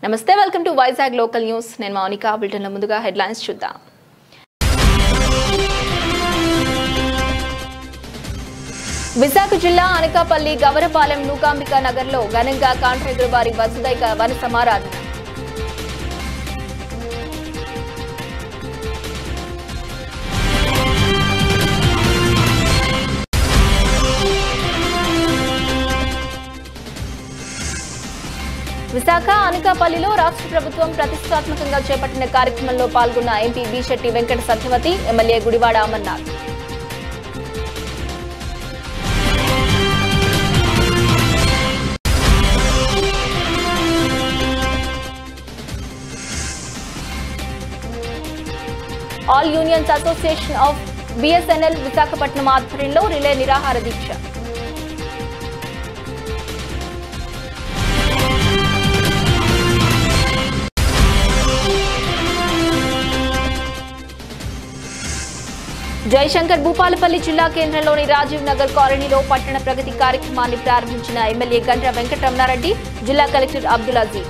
నమస్తే welcome to Vizag local news నేను మౌనిక బులెటిన్ల ముందుగా హెడ్లైన్స్ చూద్దాం విశాఖ జిల్లా అనకాపల్లి గవరపాలెం నూకాంబిక నగర్లో ఘనంగా కాంట్రాక్టర్ వారి వసుదైక వన సమారాధన విశాఖ అనకాపల్లిలో రాష్ట్ర ప్రభుత్వం ప్రతిష్టాత్మకంగా చేపట్టిన కార్యక్రమంలో పాల్గొన్న MP Beesetti Venkata Satyavathi MLA Gudivada Amarnath all unions association of BSNL Visakhapatnam ఆధ్వర్యంలో రిలే నిరాహార దీక్ష జయశంకర్ భూపాలపల్లి జిల్లా కేంద్రంలోని రాజీవ్ నగర్ కాలనీలో పట్టణ ప్రగతి కార్యక్రమాన్ని ప్రారంభించిన ఎమ్మెల్యే గండ్ర వెంకటరమణారెడ్డి జిల్లా కలెక్టర్ అబ్దుల్ అజీజ్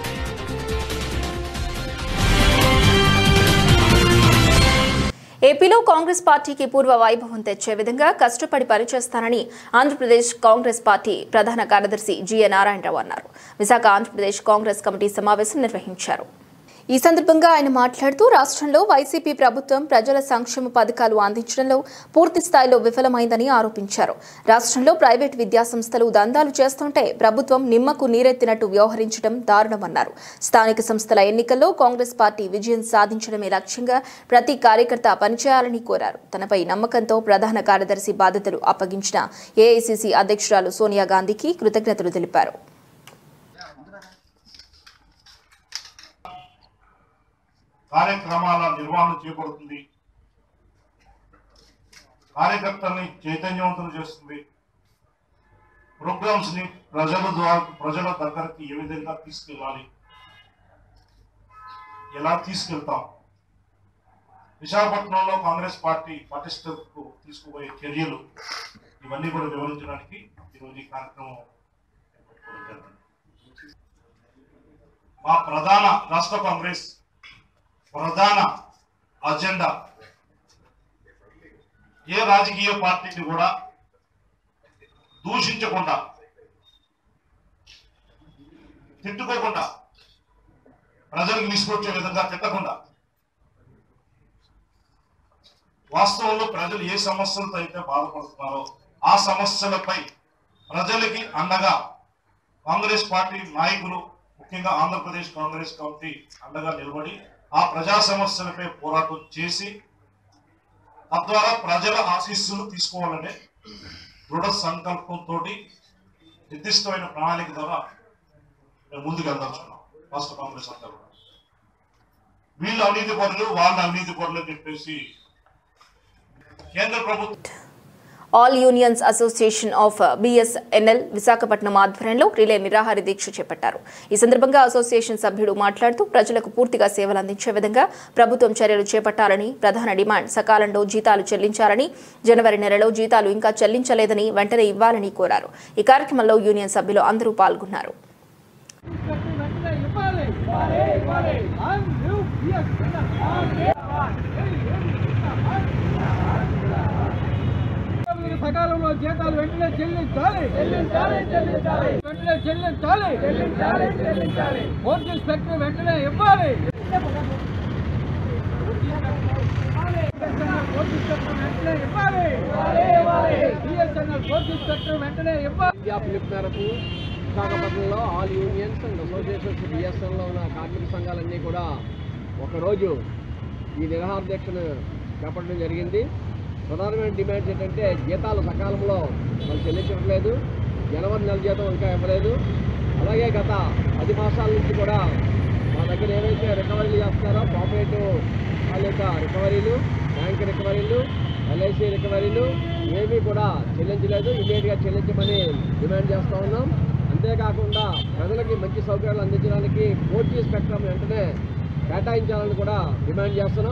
ఏపీలో కాంగ్రెస్ పార్టీకి పూర్వ వైభవం తెచ్చే విధంగా కష్టపడి పనిచేస్తానని ఆంధ్రప్రదేశ్ కాంగ్రెస్ పార్టీ ప్రధాన కార్యదర్శి జిఎ నారాయణరావు అన్నారు విశాఖ ఆంధ్రప్రదేశ్ కాంగ్రెస్ కమిటీ సమావేశం నిర్వహించారు ఈ సందర్భంగా ఆయన మాట్లాడుతూ రాష్ట్రంలో వైసీపీ ప్రభుత్వం ప్రజల సంక్షేమ పథకాలు అందించడంలో పూర్తి స్థాయిలో విఫలమైందని ఆరోపించారు రాష్ట్రంలో ప్రైవేట్ విద్యాసంస్థలు దందాలు చేస్తుంటే ప్రభుత్వం నిమ్మకు నీరెత్తినట్టు వ్యవహరించడం దారుణమన్నారు స్థానిక సంస్థల ఎన్నికల్లో కాంగ్రెస్ పార్టీ విజయం సాధించడమే లక్ష్యంగా ప్రతి కార్యకర్త పనిచేయాలని కోరారు తనపై నమ్మకంతో ప్రధాన కార్యదర్శి బాధ్యతలు అప్పగించిన ఏఐసీసీ అధ్యక్షురాలు సోనియా గాంధీకి కృతజ్ఞతలు తెలిపారు కార్యక్రమాల నిర్వహణ చేపడుతుంది కార్యకర్తల్ని చైతన్యవంతం చేస్తుంది ప్రోగ్రామ్స్ ని ప్రజల ద్వారా ప్రజల దగ్గరికి ఏ విధంగా తీసుకెళ్ళాలి ఎలా తీసుకెళ్తాం విశాఖపట్నంలో కాంగ్రెస్ పార్టీ పటిష్టకు తీసుకుపోయే చర్యలు ఇవన్నీ కూడా వివరించడానికి ఈరోజు ఈ కార్యక్రమం ఏర్పాటు జరిగింది. మా ప్రధాన రాష్ట్ర కాంగ్రెస్ ప్రధాన అజెండా ఏ రాజకీయ పార్టీని కూడా దూషించకుండా తిట్టుకోకుండా ప్రజలకు తీసుకొచ్చే విధంగా తిట్టకుండా వాస్తవంలో ప్రజలు ఏ సమస్యలతో అయితే బాధపడుతున్నారో ఆ సమస్యలపై ప్రజలకి అండగా కాంగ్రెస్ పార్టీ నాయకులు ముఖ్యంగా ఆంధ్రప్రదేశ్ కాంగ్రెస్ కమిటీ అండగా నిలబడి ఆ ప్రజా సమస్యలపై పోరాటం చేసి తద్వారా ప్రజల ఆశీస్సులు తీసుకోవాలనే దృఢ సంకల్పంతో నిర్దిష్టమైన ప్రణాళిక ద్వారా మేము ముందుకు వెళ్దాల్చున్నాం రాష్ట్ర కాంగ్రెస్ అంతా కూడా వీళ్ళు అవినీతి పరులు వాళ్ళు అవినీతి పరులు అని చెప్పేసి కేంద్ర ప్రభుత్వం all unions association of BSNL Visakhapatnam ఆధ్వర్యంలో రిలే నిరాహార దీక్ష చేపట్టారు ఈ సందర్భంగా అసోసియేషన్ సభ్యుడు మాట్లాడుతూ ప్రజలకు పూర్తిగా సేవలు అందించే విధంగా ప్రభుత్వం చర్యలు చేపట్టాలని ప్రధాన డిమాండ్ సకాలంలో జీతాలు చెల్లించాలని జనవరి నెలలో జీతాలు ఇంకా చెల్లించలేదని వెంటనే ఇవ్వాలని కోరారు ఈ కార్యక్రమంలో యూనియన్ సభ్యులు అందరూ పాల్గొన్నారు వెంటనే ఇవ్వాలి ఇవ్వాలి ఇవ్వాలి ఐఎమ్ న్యూ బిఎస్ సకాలంలో జీతాలు వెంటనే చెల్లించాలి చెల్లించాలి చెల్లించాలి వెంటనే చెల్లించాలి చెల్లించాలి చెల్లించాలి ఫోర్త్ ఇన్స్పెక్టర్ వెంటనే ఇవ్వాలి ఫోర్త్ ఇన్స్పెక్టర్ వెంటనే ఇవ్వాలి బిఎస్ఎన్ఎల్ ఫోర్త్ ఇన్స్పెక్టర్ వెంటనే ఇవ్వాలి విద్యా పిలుపు మేరకు విశాఖపట్నంలో ఆల్ యూనియన్స్ అండ్ అసోసియేషన్స్ బిఎస్ఎన్లో ఉన్న కార్మిక సంఘాలన్నీ కూడా ఒకరోజు ఈ నిరాహార దీక్షను చేపట్టడం జరిగింది ప్రధానమైన డిమాండ్స్ ఏంటంటే జీతాలు సకాలంలో వాళ్ళు చెల్లించట్లేదు జనవరి నెల జీతం ఇంకా ఇవ్వలేదు అలాగే గత పది మాసాల నుంచి కూడా మా దగ్గర ఏవైతే రికవరీలు చేస్తున్నారో కోఆపరేటివ్ వాళ్ళ యొక్క రికవరీలు బ్యాంక్ రికవరీలు ఎల్ఐసి రికవరీలు ఏమీ కూడా చెల్లించలేదు ఇమీడియట్గా చెల్లించమని డిమాండ్ చేస్తూ ఉన్నాం అంతేకాకుండా ప్రజలకి మంచి సౌకర్యాలు అందించడానికి ఫోర్ జీ స్పెక్ట్రమ్ వెంటనే కేటాయించాలని కూడా డిమాండ్ చేస్తున్నాం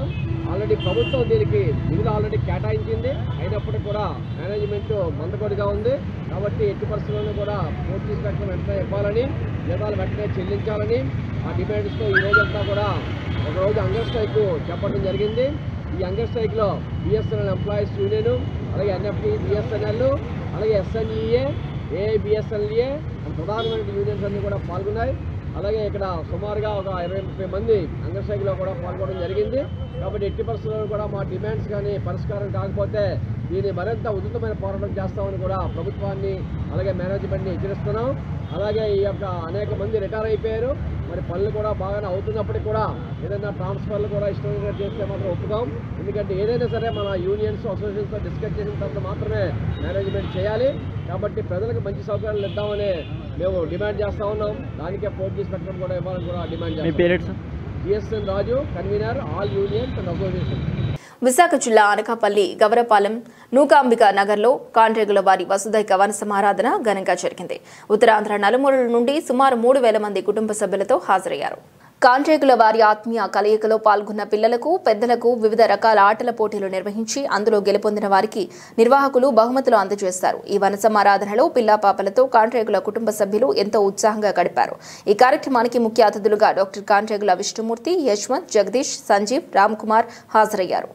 ఆల్రెడీ ప్రభుత్వం దీనికి నిధులు ఆల్రెడీ కేటాయించింది అయినప్పటికీ కూడా మేనేజ్మెంట్ మందకొడిగా ఉంది కాబట్టి ఎట్టి పరిస్థితుల్లోనూ కూడా పూర్తి స్పెక్ట్రం వెంటనే ఇవ్వాలని జీతాలు వెంటనే చెల్లించాలని ఆ డిమాండ్స్తో ఈ రోజంతా కూడా ఒకరోజు అంగర్ స్ట్రైక్ చెప్పడం జరిగింది ఈ అంగర్ స్ట్రైక్లో బిఎస్ఎన్ఎల్ ఎంప్లాయీస్ యూనియన్ అలాగే ఎన్ఎఫ్టి బిఎస్ఎన్ఎల్ అలాగే ఎస్ఎన్ఈఏ ఏఐబిఎస్ఎల్ఏ అండ్ ప్రధానమైన యూనియన్స్ అన్ని కూడా పాల్గొన్నాయి అలాగే ఇక్కడ సుమారుగా ఒక ఇరవై ముప్పై మంది అంగర్ స్ట్రైక్లో కూడా పాల్గొనడం జరిగింది కాబట్టి ఎట్టి పరిస్థితుల్లో కూడా మా డిమాండ్స్ కానీ పరిష్కారం కాకపోతే దీన్ని మరింత ఉధృతమైన పోరాటం చేస్తామని కూడా ప్రభుత్వాన్ని అలాగే మేనేజ్మెంట్ని హెచ్చరిస్తున్నాం అలాగే ఈ యొక్క అనేక మంది రిటైర్ అయిపోయారు మరి పనులు కూడా బాగానే అవుతున్నప్పటికీ కూడా ఏదైనా ట్రాన్స్ఫర్లు కూడా ఇష్టం చేస్తే మాత్రం ఒప్పుదాం ఎందుకంటే ఏదైనా సరే మన యూనియన్స్ అసోసియేషన్స్తో డిస్కస్ చేసిన తర్వాత మాత్రమే మేనేజ్మెంట్ చేయాలి కాబట్టి ప్రజలకు మంచి సౌకర్యాలు ఇద్దామని మేము డిమాండ్ చేస్తా ఉన్నాం దానికే ఫోర్ జీ స్పెక్ట్రమ్ కూడా ఇవ్వాలని కూడా డిమాండ్ చేస్తాం GSN Raju convener all unions and association Visakha జిల్లా అనకాపల్లి గవరపాలెం నూకాంబిక నగర్లో కాంట్రేగుల వారి వసుదైక వన సమారాధన ఘనంగా జరిగింది ఉత్తరాంధ్ర నలుమూలల నుండి సుమారు మూడు వేల మంది కుటుంబ సభ్యులతో హాజరయ్యారు కాంట్రేగుల వారి ఆత్మీయ కలయికలో పాల్గొన్న పిల్లలకు పెద్దలకు వివిధ రకాల ఆటల పోటీలు నిర్వహించి అందులో గెలుపొందిన వారికి నిర్వాహకులు బహుమతులు అందజేస్తారు ఈ వన సమారాధనలో పిల్లా పాపలతో కాంట్రేగుల కుటుంబ సభ్యులు ఎంతో ఉత్సాహంగా గడిపారు ఈ కార్యక్రమానికి ముఖ్య అతిథులుగా డాక్టర్ కాంట్రేగుల విష్ణుమూర్తి యశ్వంత్ జగదీష్ సంజీవ్ రామ్ కుమార్ హాజరయ్యారు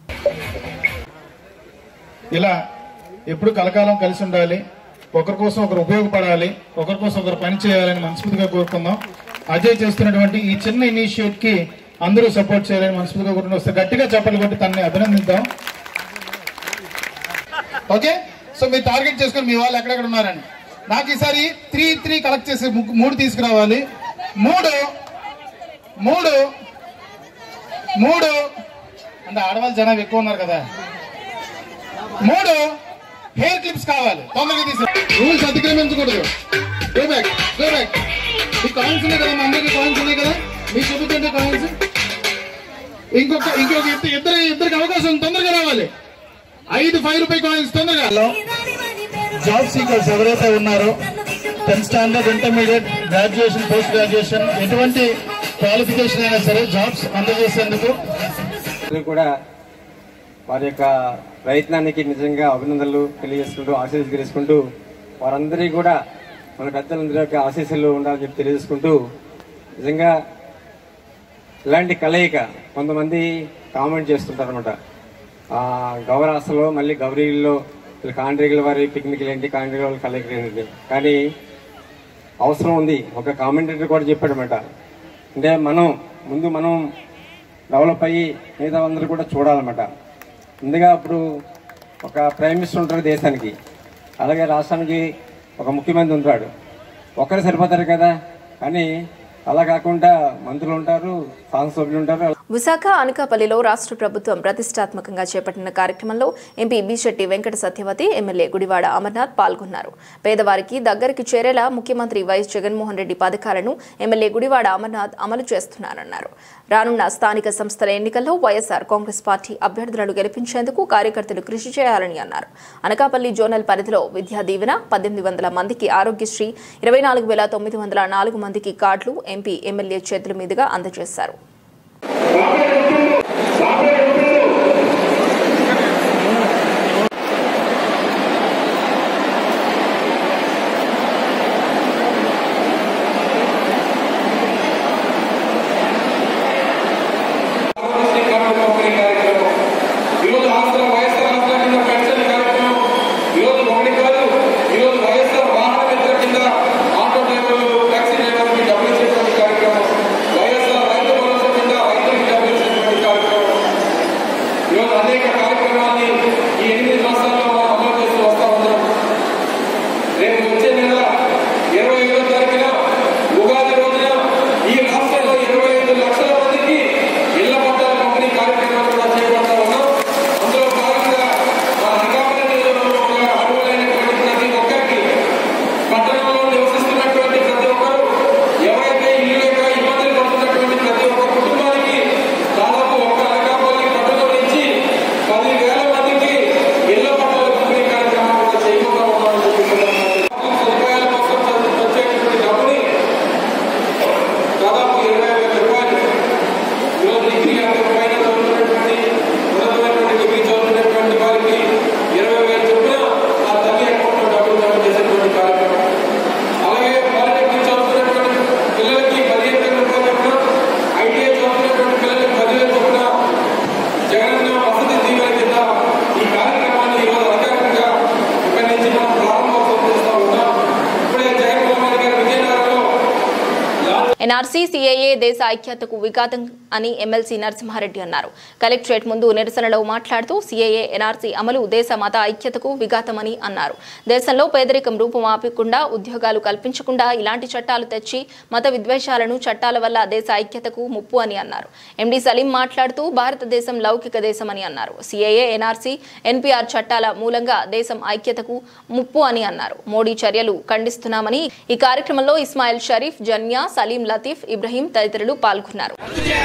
ఇలా ఎప్పుడు కలకాలం కలిసి ఉండాలి ఒకరి కోసం ఒకరు ఉపయోగపడాలి ఒకరి కోసం ఒకరు పని చేయాలని మనస్ఫూర్తిగా కోరుకుందాం అజయ్ చేస్తున్నటువంటి ఈ చిన్న ఇనిషియేట్ కి అందరూ సపోర్ట్ చేయాలని మనస్ఫూర్తిగా కోరుకుంటూ వస్తే గట్టిగా చప్పట్లు కొట్టి తనని అభినందిద్దాం ఓకే సో మీరు టార్గెట్ చేసుకొని మీ వాళ్ళు ఎక్కడెక్కడ ఉన్నారని నాకు ఈసారి త్రీ త్రీ కలెక్ట్ చేసి ము- మూడు తీసుకురావాలి మూడు మూడు మూడు అంటే ఆడవాళ్ళు జనాభా ఎక్కువ ఉన్నారు కదా మూడు హెయిర్ క్లిప్స్ కావాలి తొందరగా తీసు రూల్స్ అతిక్రమించకూడదు గో బ్యాక్ గో బ్యాక్ మీ కాయిన్స్ ఉన్నాయి కదా మా అందరికి కాయిన్స్ ఉన్నాయి కదా మీకు చూపించండి కాయిన్స్ ఇంకొక ఇంకొక ఇద్దరు ఇద్దరు ఇద్దరికి అవకాశం ఉంది. తొందరగా రావాలి ఐదు ఫైవ్ రూపాయి కాయిన్స్ తొందరగా జాబ్ సీకర్స్ ఎవరైతే ఉన్నారో tenth standard intermediate graduation post graduation ఎటువంటి క్వాలిఫికేషన్ అయినా సరే జాబ్స్ అందజేసేందుకు అందరూ కూడా వారి యొక్క ప్రయత్నానికి నిజంగా అభినందనలు తెలియజేసుకుంటూ ఆశీస్సులు తెలుసుకుంటూ వారందరికీ కూడా మన పెద్దలందరి యొక్క ఆశీస్సులు ఉండాలని చెప్పి తెలియజేసుకుంటూ నిజంగా ఇలాంటి కలయిక కొంతమంది కామెంట్ చేస్తుంటారు అనమాట గౌరాసలో మళ్ళీ గౌరీల్లో కాండ్రిగల వారి పిక్నిక్లు ఏంటి కాండ్రిగల వారి కలయికలు ఏంటి కానీ అవసరం ఉంది ఒక కామెంటేటర్ కూడా చెప్పాడనమాట అంటే మనం ముందు మనం డెవలప్ అయ్యి మిగతా అందరూ కూడా చూడాలన్నమాట ముందుగా అప్పుడు ఒక ప్రైమ్ మినిస్టర్ ఉంటారు దేశానికి అలాగే రాష్ట్రానికి ఒక ముఖ్యమంత్రి ఉంటాడు ఒక్కరు సరిపోతారు కదా కానీ అలా కాకుండా మంత్రులు ఉంటారు శాసనసభ్యులు ఉంటారు విశాఖ అనకాపల్లిలో రాష్ట్ర ప్రభుత్వం ప్రతిష్టాత్మకంగా చేపట్టిన కార్యక్రమంలో ఎంపీ బీశెట్టి వెంకట సత్యవతి ఎమ్మెల్యే గుడివాడ అమర్నాథ్ పాల్గొన్నారు పేదవారికి దగ్గరికి చేరేలా ముఖ్యమంత్రి వైఎస్ జగన్మోహన్ రెడ్డి పథకాలను ఎమ్మెల్యే గుడివాడ అమర్నాథ్ అమలు చేస్తున్నారన్నారు రానున్న స్థానిక సంస్థల ఎన్నికల్లో వైఎస్ఆర్ కాంగ్రెస్ పార్టీ అభ్యర్థులను గెలిపించేందుకు కార్యకర్తలు కృషి చేయాలని అన్నారు అనకాపల్లి జోనల్ పరిధిలో విద్యా దీవెన పద్దెనిమిది వందల మందికి ఆరోగ్యశ్రీ ఇరవై నాలుగు వేల తొమ్మిది వందల నాలుగు మందికి కార్డులు ఎంపీ ఎమ్మెల్యే చేతుల మీదుగా అందజేశారు ఈరోజు ఆంధ్ర వైఎస్ఆర్ ఆంధ్ర కింద పెన్షన్ కార్యక్రమం ఈరోజు ఒకటి కాదు ఈరోజు వైఎస్ఆర్ వాహన మిత్ర కింద ఆటో డ్రైవర్లు టాక్సీ డ్రైవర్లకి డబ్బులు ఇచ్చేటువంటి కార్యక్రమం వైఎస్ఆర్ రైతు భరోసా కింద రైతులకి డబ్బులు ఇచ్చేటువంటి కార్యక్రమం ఎన్ఆర్సీ సీఏఏ దేశ ఐక్యతకు విఘాతం అని ఎమ్మెల్సీ నరసింహారెడ్డి అన్నారు కలెక్టరేట్ ముందు నిరసనలో మాట్లాడుతూ సీఏఏ ఎన్ఆర్సీ అమలు దేశ మత ఐక్యతకు విఘాతమని అన్నారు దేశంలో పేదరికం రూపుమాపకుండా ఉద్యోగాలు కల్పించకుండా ఇలాంటి చట్టాలు తెచ్చి మత విద్వేషాలను చట్టాల వల్ల దేశ ఐక్యతకు ముప్పు అని అన్నారు ఎండి సలీం మాట్లాడుతూ భారతదేశం లౌకిక దేశం అని అన్నారు సీఏఏ ఎన్ఆర్సీ ఎన్పీఆర్ చట్టాల మూలంగా దేశం ఐక్యతకు ముప్పు అని అన్నారు మోడీ చర్యలు ఖండిస్తున్నామని ఈ కార్యక్రమంలో ఇస్మాయిల్ షరీఫ్ జన్యా సలీం లతీఫ్ ఇబ్రహీం తదితరులు పాల్గొన్నారు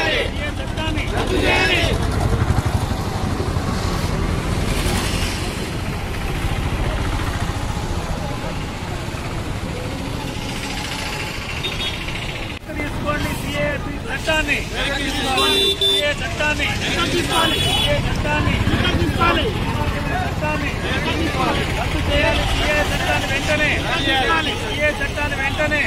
తీసుకోండి సీఏ చట్టాన్ని సీఏ చట్టాన్ని సీఏ చట్టాన్ని చట్టాన్ని రద్దు చేయాలి సీఏ చట్టాన్ని వెంటనే సీఏ చట్టాన్ని వెంటనే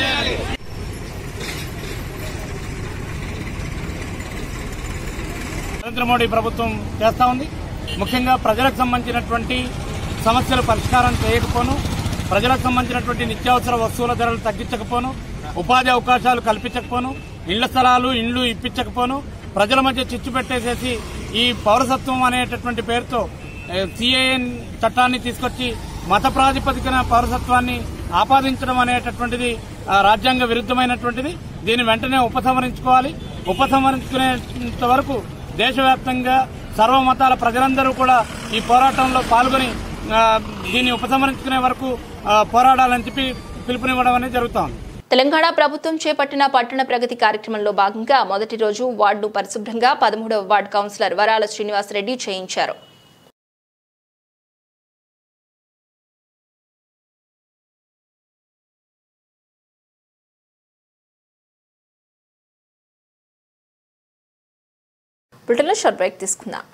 నరేంద్ర మోడీ ప్రభుత్వం చేస్తా ఉంది ముఖ్యంగా ప్రజలకు సంబంధించినటువంటి సమస్యలు పరిష్కారం చేయకపోను ప్రజలకు సంబంధించినటువంటి నిత్యావసర వస్తువుల ధరలు తగ్గించకపోను ఉపాధి అవకాశాలు కల్పించకపోను ఇళ్ల స్థలాలు ఇండ్లు ఇప్పించకపోను ప్రజల మధ్య చిచ్చు పెట్టేసేసి ఈ పౌరసత్వం అనేటటువంటి పేరుతో సిఏఎన్ చట్టాన్ని తీసుకొచ్చి మత ప్రాతిపదికన పౌరసత్వాన్ని ఆపాదించడం అనేటటువంటిది ఆ, రాజ్యాంగ విరుద్ధమైనటువంటిది దీన్ని వెంటనే ఉపసంహరించుకోవాలి ఉపసంహరించుకునేంత వరకు దేశవ్యాప్తంగా సర్వమతాల ప్రజలందరూ కూడా ఈ పోరాటంలో పాల్గొని ఆ, దీన్ని ఉపసంహరించుకునే వరకు ఆ, పోరాడాలని చెప్పి పిలుపునివ్వడం అనేది జరుగుతోంది తెలంగాణ ప్రభుత్వం చేపట్టిన పట్టణ ప్రగతి కార్యక్రమంలో భాగంగా మొదటి రోజు వార్డు పరిశుభ్రంగా పదమూడవ వార్డు కౌన్సిలర్ వరాల శ్రీనివాసరెడ్డి చేయించారు బ్రిటన్లో షార్ట్ బ్రేక్ తీసుకుందాం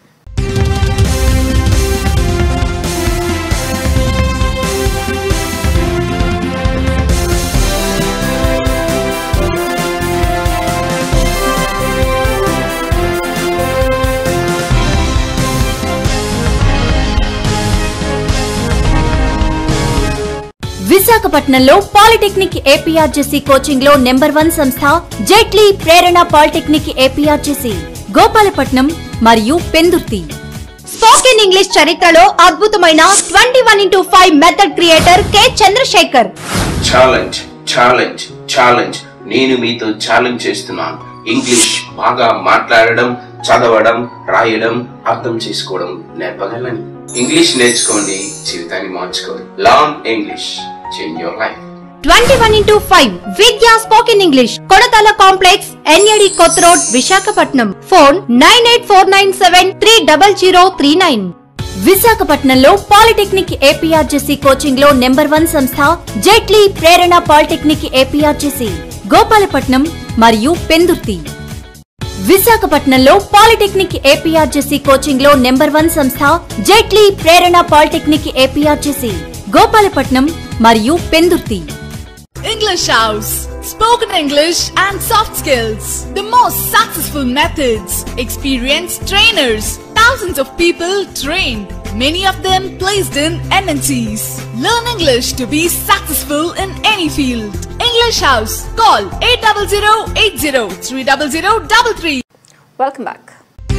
విశాఖపట్నంలో పాలిటెక్నిక్ ఏపీఆర్జేసీ కోచింగ్ లో నెంబర్ వన్ సంస్థ జైట్లీ ప్రేరణ పాలిటెక్నిక్ ఏపీఆర్జేసీ గోపాలపట్నం మరియు పెందుర్తి స్పోకెన్ ఇంగ్లీష్ చరిత్రలో అద్భుతమైన twenty one into five method creator K Chandrasekhar challenge challenge challenge నేను మీతో ఛాలెంజ్ చేస్తున్నాను ఇంగ్లీష్ బాగా మాట్లాడడం చదవడం రాయడం అర్థం చేసుకోవడం నేర్పగలని ఇంగ్లీష్ నేర్చుకోండి జీవితాన్ని మార్చుకోండి learn English change your life twenty one into five Vidya spoken English Kodatala complex NAD కొత్త road Visakhapatnam phone nine eight four nine seven three double zero three nine విశాఖపట్నంలో పాలిటెక్నిక్ ఏపీఆర్జేసీ కోచింగ్ లో నెంబర్ వన్ సంస్థ జైట్లీ Prerana polytechnic APRJC Gopalapatnam మరియు పెందుర్తి విశాఖపట్నంలో polytechnic APRJC coaching లో number one సంస్థ జైట్లీ ప్రేరణ పాలిటెక్నిక్ ఏపీఆర్జేసీ గోపాలపట్నం మరియు Pendurthi English House. Spoken English and soft skills. The most successful methods. Experienced trainers. Thousands of people trained. Many of them placed in MNCs. Learn English to be successful in any field. English House. Call 800 300 welcome back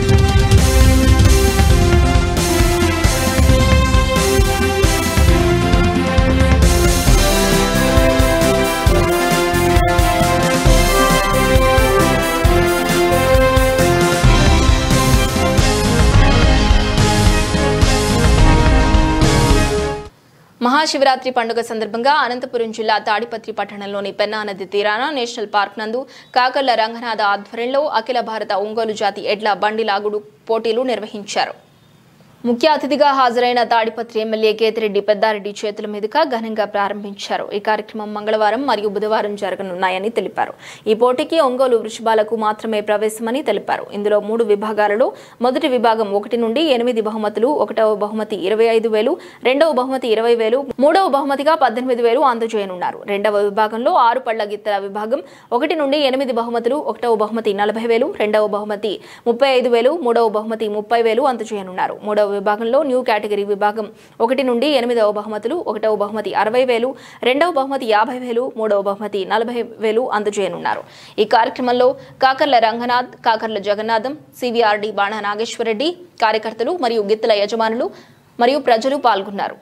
Mahashivratri పండుగ సందర్భంగా అనంతపురం జిల్లా తాడిపత్రి పట్టణంలోని పెన్నా నది తీరాన national park నందు కాకర్ల రంగనాథ ఆధ్వర్యంలో అఖిల భారత ఒంగోలు జాతి ఎడ్ల బండి లాగుడు పోటీలు నిర్వహించారు ముఖ్య అతిథిగా హాజరైన తాడిపత్రి ఎమ్మెల్యే కేతిరెడ్డి పెద్దారెడ్డి చేతుల మీదుగా ఘనంగా ప్రారంభించారు ఈ కార్యక్రమం మంగళవారం మరియు బుధవారం జరగనున్నాయని తెలిపారు ఈ పోటీకి ఒంగోలు వృషభాలకు మాత్రమే ప్రవేశమని తెలిపారు ఇందులో మూడు విభాగాలలో మొదటి విభాగం ఒకటి నుండి ఎనిమిది బహుమతులు ఒకటవ బహుమతి ఇరవై ఐదు వేలు రెండవ బహుమతి ఇరవై వేలు మూడవ బహుమతిగా పద్దెనిమిది వేలు అందజేయనున్నారు రెండవ విభాగంలో ఆరు పళ్ల గిత్తల విభాగం ఒకటి నుండి ఎనిమిది బహుమతులు ఒకటవ బహుమతి నలభై వేలు రెండవ బహుమతి ముప్పై ఐదు వేలు మూడవ బహుమతి ముప్పై వేలు అందజేయనున్నారు మూడవ విభాగంలో న్యూ కేటగిరీ విభాగం ఒకటి నుండి ఎనిమిదవ బహుమతులు ఒకటవ బహుమతి అరవై వేలు రెండవ బహుమతి యాభై వేలు మూడవ బహుమతి నలభై వేలు అందజేయనున్నారు ఈ కార్యక్రమంలో కాకర్ల రంగనాథ్ కాకర్ల జగన్నాథం సివిఆర్డి బాణ నాగేశ్వరరెడ్డి కార్యకర్తలు మరియు గిత్తల యజమానులు మరియు ప్రజలు పాల్గొన్నారు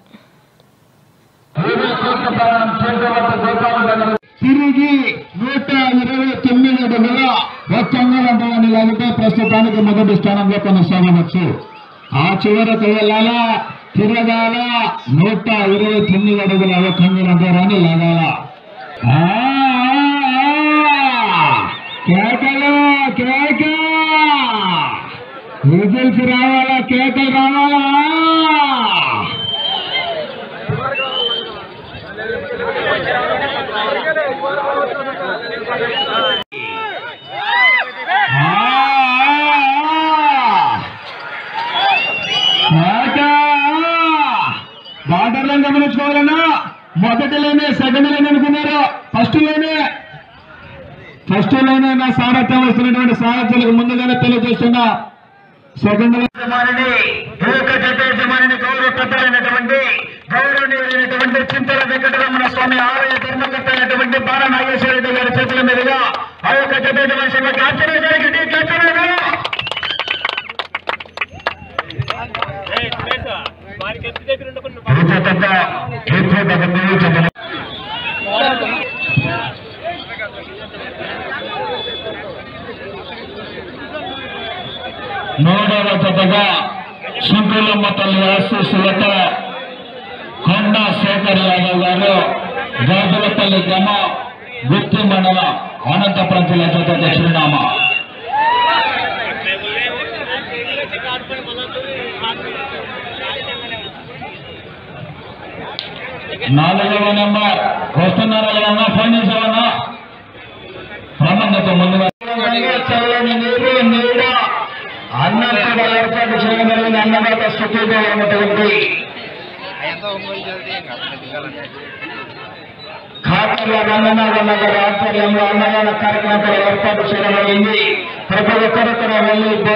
తిరిగి నూట ఇరవై తొమ్మిది అడుగుల ఒక్క అంగళంటాన్ని లాగితే ప్రస్తుతానికి మొదటి స్థానంలో కొనసాగవచ్చు ఆ చివరకు వెళ్ళాలా తిరగాల నూట ఇరవై తొమ్మిది అడుగుల ఒక్క అంగళంటారాన్ని లాగాల ఆ, ఆ, ఆ. కేకలు కేక విజిల్స్ రావాలా కేకలు రావాలా బార్డర్లను గమనించుకోవాలన్నా మొదటి లైనే సెకండ్ లైన్ అనుకున్నారు ఫస్ట్ లైనే ఫస్ట్ లైనే నా సారథ్యం వస్తున్నటువంటి సారథ్యాలకు ముందుగానే తెలియజేస్తున్నా సెకండ్ యజమానిని ఏక జత యజమానిని గౌరవ పెద్దలైనటువంటి గౌరవనీయులైనటువంటి చింతల వెంకటరమణ స్వామి ఆలయ ధర్మకర్త అయినటువంటి బాల నాగేశ్వర రెడ్డి గారి చేతుల మీదుగా ఆ యొక్క జత యజమాని సభ క్యాప్చర్ జరిగింది క్యాప్చర్ మూడవ జతగా సుంకులమ్మ తల్లి ఆశీస్సులతో కొండ శేఖర్ యాదవ్ గారు గాజులపల్లి గ్రామం గుర్తి మండలం అనంతపురం జిల్లా జత చిరునామా నాలుగవ నెంబర్ వస్తున్నారా లేదన్నా ఫోన్ చేసావన్నా ప్రబంధతో ముందుగా చల్లని నీరు నీడ అన్నం కూడా ఏర్పాటు చేయగలిగిన అన్నదాత స్థితిలో ఉన్నటువంటి ఖాతాల రంగనాథన్న గారి ఆధ్వర్యంలో అన్నదాన కార్యక్రమం కూడా ఏర్పాటు చేయబడింది ప్రతి ఒక్కరు కూడా వెళ్ళి భో-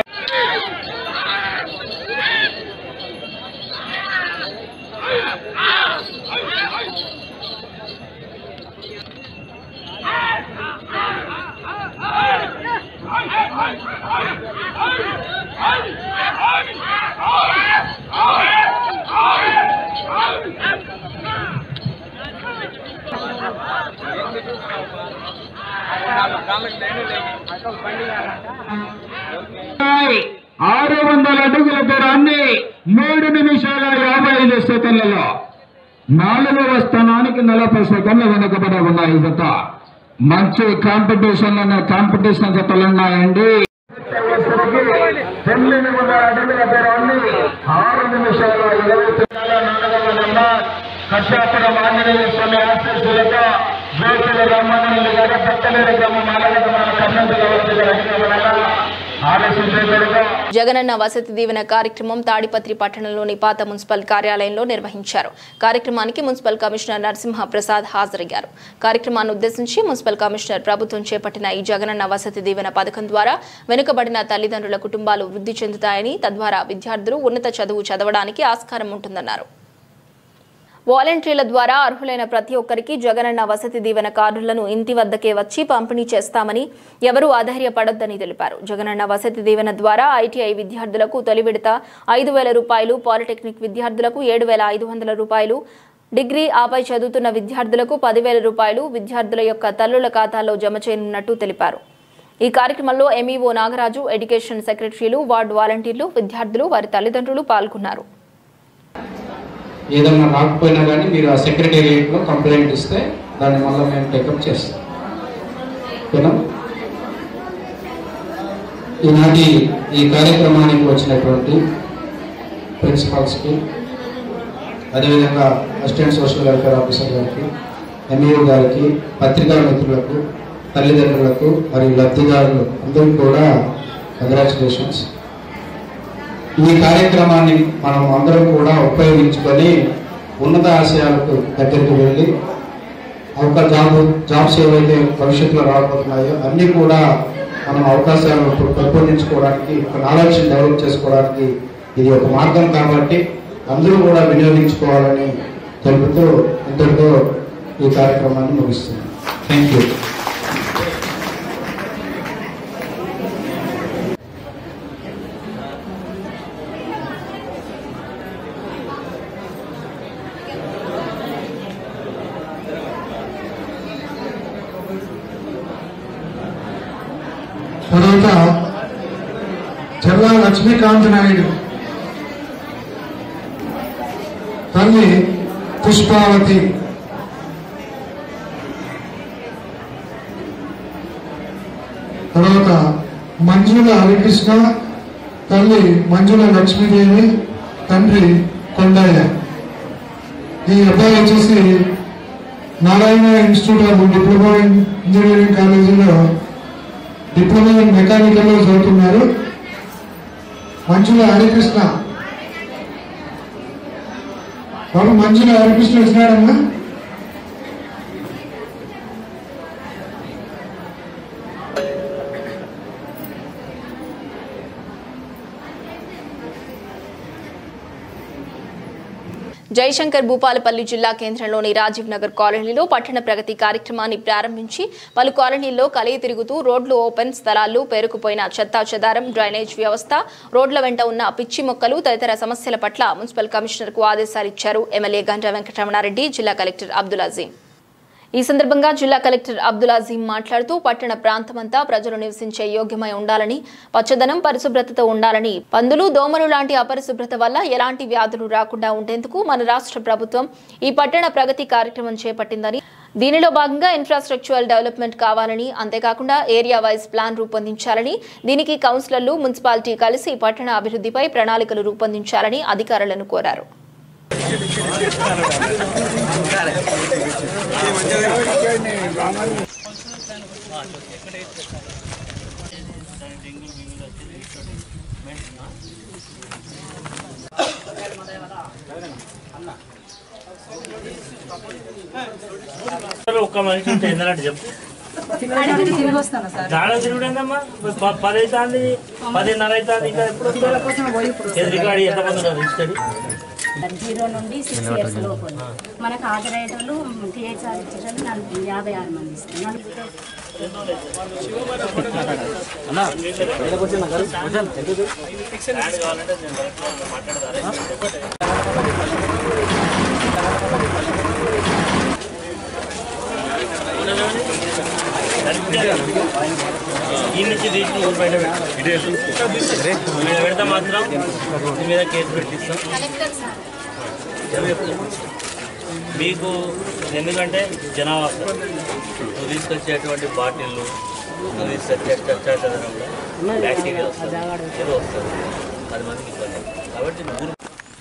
ఆరు వందల అడుగుల దూరాన్ని మూడు నిమిషాల యాభై ఐదు సెకండ్లలో నాలుగవ స్థానానికి నలభై సెకండ్లు వెనుకబడి ఉన్నాయి ఈ జత మంచి కాంపిటీషన్ అనే కాంపిటీషన్ జతలు ఉన్నాయండి తొమ్మిది వందల అడుగుల దూరాన్ని ఆరు నిమిషాల ఇరవై తొమ్మిది నాలుగవ నెంబర్ కర్షాపురం ఆంజనేయ స్వామి ఆశీస్సులతో జ్యోతుల రామానంద గారు పట్టలేరు గ్రామం ఆలయ కర్ణంతుల వద్ద జరిగిన ఆలస్యం చేయకూడదు జగనన్న వసతి దీవెన కార్యక్రమం తాడిపత్రి పట్టణంలోని పాత మున్సిపల్ కార్యాలయంలో నిర్వహించారు కార్యక్రమానికి మున్సిపల్ కమిషనర్ నరసింహ ప్రసాద్ హాజరయ్యారు కార్యక్రమాన్ని ఉద్దేశించి మున్సిపల్ కమిషనర్ ప్రభుత్వం చేపట్టిన ఈ జగనన్న వసతి దీవెన పథకం ద్వారా వెనుకబడిన తల్లిదండ్రుల కుటుంబాలు వృద్ధి చెందుతాయని తద్వారా విద్యార్థులు ఉన్నత చదువు చదవడానికి ఆస్కారం ఉంటుందన్నారు వాలంటీర్ల ద్వారా అర్హులైన ప్రతి ఒక్కరికి జగనన్న వసతి దీవెన కార్డులను ఇంటి వద్దకే వచ్చి పంపిణీ చేస్తామని ఎవరూ ఆధైర్యపడొద్దని తెలిపారు జగనన్న వసతి దీవెన ద్వారా ఐటీఐ విద్యార్థులకు తొలి విడత ఐదు వేల రూపాయలు పాలిటెక్నిక్ విద్యార్థులకు ఏడు వేల ఐదు వందల రూపాయలు డిగ్రీ ఆపై చదువుతున్న విద్యార్థులకు పదివేల రూపాయలు విద్యార్థుల యొక్క తల్లుల ఖాతాలో జమ చేయనున్నట్టు తెలిపారు ఈ కార్యక్రమంలో ఎంఈఓ నాగరాజు ఎడ్యుకేషన్ సెక్రటరీలు వార్డు వాలంటీర్లు విద్యార్థులు వారి తల్లిదండ్రులు పాల్గొన్నారు ఏదన్నా రాకపోయినా కానీ మీరు ఆ సెక్రటేరియట్లో కంప్లైంట్ ఇస్తే దాన్ని మళ్ళీ మేము టేకప్ చేస్తాం ఓకేనా ఈనాటి ఈ కార్యక్రమానికి వచ్చినటువంటి ప్రిన్సిపాల్స్కి అదేవిధంగా అసిస్టెంట్ సోషల్ వెల్ఫేర్ ఆఫీసర్ గారికి ఎంఈఓ గారికి పత్రికా మిత్రులకు తల్లిదండ్రులకు మరియు లబ్ధిదారులు అందరికీ కూడా కంగ్రాచులేషన్స్ ఈ కార్యక్రమాన్ని మనం అందరం కూడా ఉపయోగించుకొని ఉన్నత ఆశయాలకు దగ్గరికి వెళ్ళి ఒక జాబ్ జాబ్స్ ఏవైతే భవిష్యత్తులో రాబోతున్నాయో అన్నీ కూడా మనం అవకాశాలను పెంపొందించుకోవడానికి ఒక నాలెడ్జ్ డెవలప్ చేసుకోవడానికి ఇది ఒక మార్గం కాబట్టి అందరూ కూడా వినియోగించుకోవాలని తెలుపుతూ ఇంతటితో ఈ కార్యక్రమాన్ని ముగిస్తున్నాను థ్యాంక్ యూ తర్వాత చెర్లా లక్ష్మీకాంత్ నాయుడు తల్లి పుష్పావతి తర్వాత మంజుల హరికృష్ణ తల్లి మంజుల లక్ష్మీదేవి తండ్రి కొండయ్య ఈ అబ్బాయి వచ్చేసి Narayana institute of diploma in engineering కాలేజీలో డిప్లొమా ఇన్ మెకానికల్ లో చదువుతున్నారు మంజుల హరికృష్ణ బాబు మంజుల హరికృష్ణ వచ్చినాడమ్మా జయశంకర్ భూపాలపల్లి జిల్లా కేంద్రంలోని రాజీవ్ నగర్ కాలనీలో పట్టణ ప్రగతి కార్యక్రమాన్ని ప్రారంభించి పలు కాలనీల్లో కలిగి తిరుగుతూ రోడ్లు ఓపెన్ స్థలాల్లో పేరుకుపోయిన చెత్తా చెదారం డ్రైనేజ్ వ్యవస్థ రోడ్ల వెంట ఉన్న పిచ్చి మొక్కలు తదితర సమస్యల పట్ల మున్సిపల్ కమిషనర్కు ఆదేశాలిచ్చారు ఎమ్మెల్యే గంటా వెంకటరమణారెడ్డి జిల్లా కలెక్టర్ అబ్దుల్ అజీం ఈ సందర్భంగా జిల్లా కలెక్టర్ అబ్దుల్ అజీం మాట్లాడుతూ పట్టణ ప్రాంతమంతా ప్రజలు నివసించే యోగ్యమై ఉండాలని పచ్చదనం పరిశుభ్రతతో ఉండాలని పందులు దోమలు లాంటి అపరిశుభ్రత వల్ల ఎలాంటి వ్యాధులు రాకుండా ఉండేందుకు మన రాష్ట్ర ప్రభుత్వం ఈ పట్టణ ప్రగతి కార్యక్రమం చేపట్టిందని దీనిలో భాగంగా ఇన్ఫ్రాస్ట్రక్చరల్ డెవలప్మెంట్ కావాలని అంతేకాకుండా ఏరియా వైజ్ ప్లాన్ రూపొందించాలని దీనికి కౌన్సిలర్లు మున్సిపాలిటీ కలిసి పట్టణ అభివృద్ధిపై ప్రణాళికలు రూపొందించాలని అధికారులను కోరారు ఒక్క మనిషి ఉంటే ఏంటంటే చెప్పు తిరిగి వస్తాను సార్ దాడ తిరుగుడేందమ్మా ప- పది అవుతుంది పదిన్నర అవుతుంది ఇంకా ఎప్పుడు వస్తారు? ఏది రికార్డు ఎంతమంది ఉన్నారు రిజిస్టర్డ్ జీరో నుండి సిక్స్ ఇయర్స్ లోపు మనకు హాజరయ్యేటోళ్ళు టీహెచ్ఆర్ ఇచ్చేటోళ్ళు నలుగురు యాభై ఆరు మంది ఇస్తారు ఈ నుంచి తీసి ఊరు బయట పెట్టు. మీద పెడితే మాత్రం మీ మీద కేసు పెట్టిస్తాం ఎవరు చెప్తారు? మీకు ఎందుకంటే జనాభా వస్తారు. నువ్వు తీసుకొచ్చేటువంటి బాటిళ్ళు నువ్వు తీసుకొచ్చే చచ్చాచదనంలో బ్యాక్టీరియా వస్తుంది ఏదో వస్తుంది పది మందికి ఇబ్బంది అవుతుంది. కాబట్టి ఊరు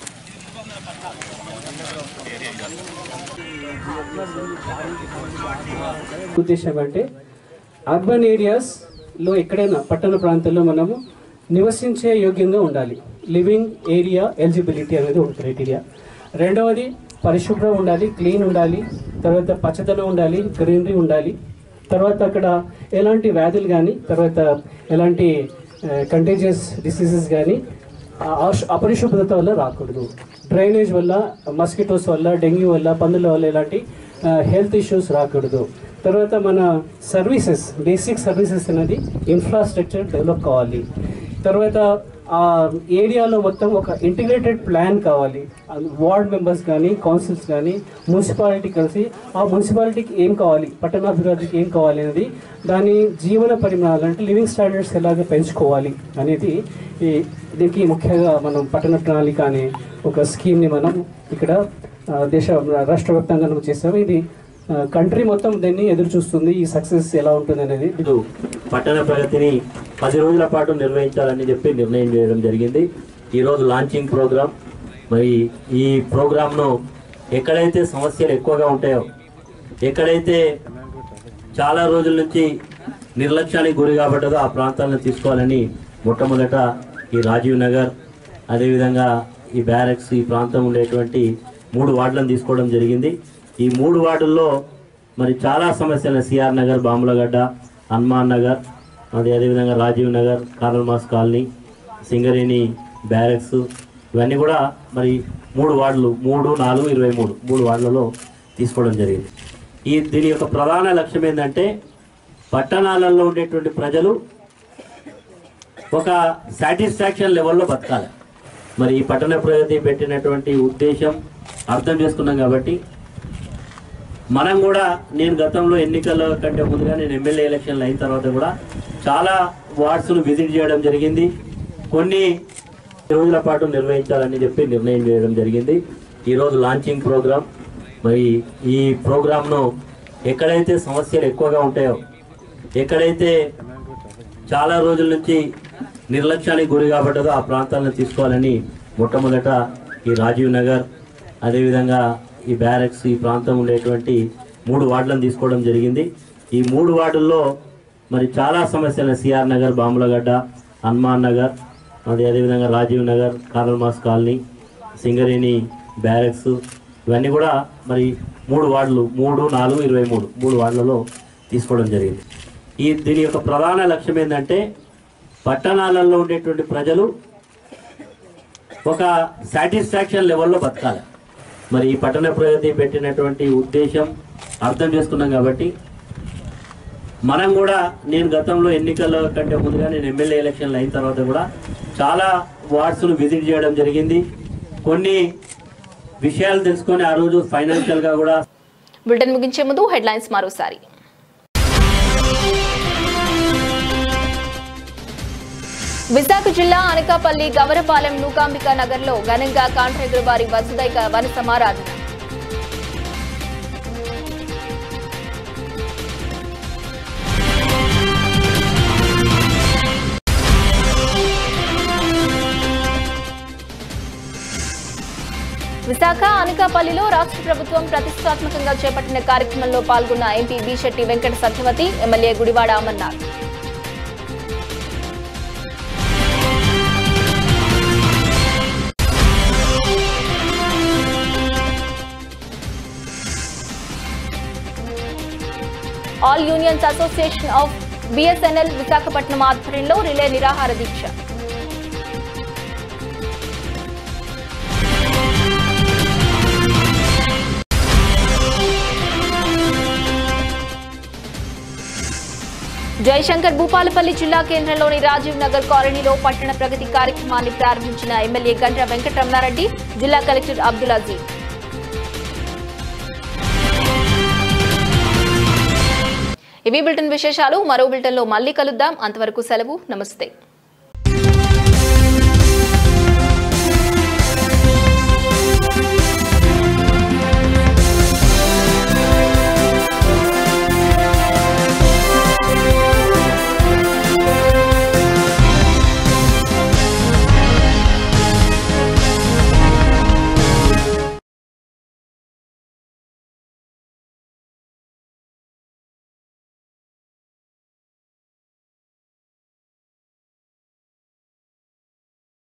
ఉద్దేశం అంటే అర్బన్ ఏరియాస్లో ఎక్కడైనా పట్టణ ప్రాంతాల్లో మనము నివసించే యోగ్యంగా ఉండాలి లివింగ్ ఏరియా ఎలిజిబిలిటీ అనేది ఒక క్రైటీరియా రెండవది పరిశుభ్రం ఉండాలి క్లీన్ ఉండాలి తర్వాత పచ్చదనం ఉండాలి గ్రీనరీ ఉండాలి తర్వాత అక్కడ ఎలాంటి వ్యాధులు కానీ తర్వాత ఎలాంటి కంటేజియస్ డిసీజెస్ కానీ అపరిశుభ్రత వల్ల రాకూడదు డ్రైనేజ్ వల్ల మస్కిటోస్ వల్ల డెంగ్యూ వల్ల పందుల వల్ల ఎలాంటి హెల్త్ ఇష్యూస్ రాకూడదు తర్వాత మన సర్వీసెస్ బేసిక్ సర్వీసెస్ అనేది ఇన్ఫ్రాస్ట్రక్చర్ డెవలప్ కావాలి తర్వాత ఆ ఏరియాలో మొత్తం ఒక ఇంటిగ్రేటెడ్ ప్లాన్ కావాలి వార్డ్ మెంబర్స్ కానీ కౌన్సిల్స్ కానీ మున్సిపాలిటీ కలిసి ఆ మున్సిపాలిటీకి ఏం కావాలి పట్టణాభివృద్ధికి ఏం కావాలి అనేది దాని జీవన పరిమాణాలు అంటే లివింగ్ స్టాండర్డ్స్ ఎలాగ పెంచుకోవాలి అనేది ఈ దీనికి ముఖ్యంగా మనం పట్టణ ప్రణాళిక అనే ఒక స్కీమ్ని మనం ఇక్కడ ఆ, దేశ రాష్ట్ర వ్యాప్తంగా మనం చేస్తాము ఇది కంట్రీ మొత్తం దీన్ని ఎదురు చూస్తుంది ఈ సక్సెస్ ఎలా ఉంటుంది అనేది ఇది పట్టణ ప్రగతిని పది రోజుల పాటు నిర్వహించాలని చెప్పి నిర్ణయం చేయడం జరిగింది ఈరోజు లాంచింగ్ ప్రోగ్రామ్ మరి ఈ ప్రోగ్రామ్ను ఎక్కడైతే సమస్యలు ఎక్కువగా ఉంటాయో ఎక్కడైతే చాలా రోజుల నుంచి నిర్లక్ష్యానికి గురి కాబడ్డదో ఆ ప్రాంతాలను తీసుకోవాలని మొట్టమొదట ఈ రాజీవ్ నగర్ అదేవిధంగా ఈ బ్యారక్స్ ఈ ప్రాంతం ఉండేటువంటి మూడు వార్డులను తీసుకోవడం జరిగింది ఈ మూడు వార్డుల్లో మరి చాలా సమస్యలు సిఆర్ నగర్ బాములగడ్డ హనుమాన్ నగర్ అది అదేవిధంగా Rajiv Nagar Karl Marx colony Singareni barracks ఇవన్నీ కూడా మరి మూడు వార్డులు మూడు నాలుగు ఇరవై మూడు మూడు వార్డులలో తీసుకోవడం జరిగింది ఈ దీని యొక్క ప్రధాన లక్ష్యం ఏంటంటే పట్టణాలలో ఉండేటువంటి ప్రజలు ఒక సాటిస్ఫాక్షన్ లెవెల్లో బతకాలి మరి ఈ పట్టణ ప్రగతి పెట్టినటువంటి ఉద్దేశం అర్థం చేసుకున్నాం కాబట్టి మనం కూడా నేను గతంలో ఎన్నికల కంటే ముందుగా నేను ఎమ్మెల్యే ఎలక్షన్లు అయిన తర్వాత కూడా చాలా వార్డ్స్ను విజిట్ చేయడం జరిగింది కొన్ని రోజుల పాటు నిర్వహించాలని చెప్పి నిర్ణయం చేయడం జరిగింది ఈరోజు లాంచింగ్ ప్రోగ్రామ్ మరి ఈ ప్రోగ్రామ్ను ఎక్కడైతే సమస్యలు ఎక్కువగా ఉంటాయో ఎక్కడైతే చాలా రోజుల నుంచి నిర్లక్ష్యానికి గురి కాబట్టదో ఆ ప్రాంతాలను తీసుకోవాలని మొట్టమొదట ఈ రాజీవ్ నగర్ అదేవిధంగా ఈ బ్యారెక్స్ ఈ ప్రాంతం ఉండేటువంటి మూడు వార్డులను తీసుకోవడం జరిగింది ఈ మూడు వార్డుల్లో మరి చాలా సమస్యలు సిఆర్ నగర్ బాములగడ్డ హనుమాన్ నగర్ అది అదేవిధంగా Rajiv Nagar Karl Marx colony Singareni barracks ఇవన్నీ కూడా మరి మూడు వార్డులు మూడు నాలుగు ఇరవై మూడు మూడు వార్డులలో తీసుకోవడం జరిగింది ఈ దీని యొక్క ప్రధాన లక్ష్యం ఏంటంటే పట్టణాలలో ఉండేటువంటి ప్రజలు ఒక సాటిస్ఫాక్షన్ లెవెల్లో బతకాలి మరి ఈ పట్టణ ప్రగతి పెట్టినటువంటి ఉద్దేశం అర్థం చేసుకున్నాం కాబట్టి మనం కూడా నేను గతంలో ఎన్నికల కంటే ముందుగా నేను ఎమ్మెల్యే ఎలక్షన్లు అయిన తర్వాత కూడా చాలా వార్డ్స్ను విజిట్ చేయడం జరిగింది కొన్ని విషయాలు తెలుసుకొని ఆ రోజు ఫైనాన్షియల్గా కూడా బులెటిన్ ముగించే ముందు హెడ్లైన్స్ మరోసారి విశాఖ జిల్లా అనకాపల్లి గవరపాలెం నూకాంబిక నగర్లో ఘనంగా కాంట్రాక్టర్ వారి వసుదైక వన సమారాధన విశాఖ అనకాపల్లిలో రాష్ట్ర ప్రభుత్వం ప్రతిష్టాత్మకంగా చేపట్టిన కార్యక్రమంలో పాల్గొన్న MP Beesetti Venkata Satyavathi MLA Gudivada Amarnath all unions association of BSNL Visakhapatnam ఆధ్వర్యంలో రిలే నిరాహార దీక్ష జయశంకర్ భూపాలపల్లి జిల్లా కేంద్రంలోని రాజీవ్ నగర్ కాలనీలో పట్టణ ప్రగతి కార్యక్రమాన్ని ప్రారంభించిన ఎమ్మెల్యే గండ్ర వెంకటరమణారెడ్డి జిల్లా కలెక్టర్ అబ్దుల్ అజీజ్ ఇవి బులెటిన్ విశేషాలు మరో బులెటిన్లో మళ్ళీ కలుద్దాం అంతవరకు సెలవు నమస్తే